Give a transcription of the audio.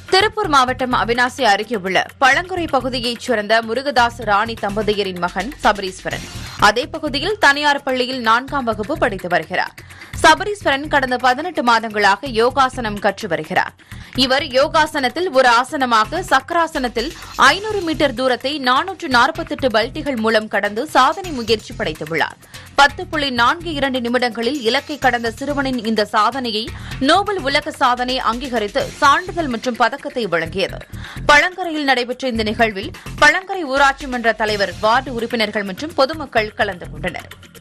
திருப்பூர் மாவட்டம் அவினாசி அருகே உள்ள பழங்குறை பகுதியைச் சேர்ந்த முருகதாஸ் ராணி தம்பதியரின் மகன் சபரீஸ்வரன் அதே பகுதியில் தனியார் பள்ளியில் நான்காம் வகுப்பு படித்து வருகிறார் சபரீஸ்வரன் கடந்த பதினெட்டு மாதங்களாக யோகாசனம் கற்று வருகிறார் இவர் யோகாசனத்தில் ஒரு ஆசனமாக சக்கராசனத்தில் ஐநூறு மீட்டர் தூரத்தை நானூற்று நாற்பத்தெட்டு பல்டிகள் மூலம் கடந்து சாதனை முயற்சி படைத்துள்ளார் பத்து புள்ளி நான்கு இரண்டு நிமிடங்களில் இலக்கை கடந்த சிறுவனின் இந்த சாதனையை நோபல் உலக சாதனை அங்கீகரித்து சான்றிதழ் மற்றும் பதக்கத்தை வழங்கியது பழங்கரையில் நடைபெற்ற இந்த நிகழ்வில் பழங்கரை ஊராட்சி மன்ற தலைவர் வார்டு உறுப்பினர்கள் மற்றும் பொதுமக்கள் கலந்து கொண்டனர்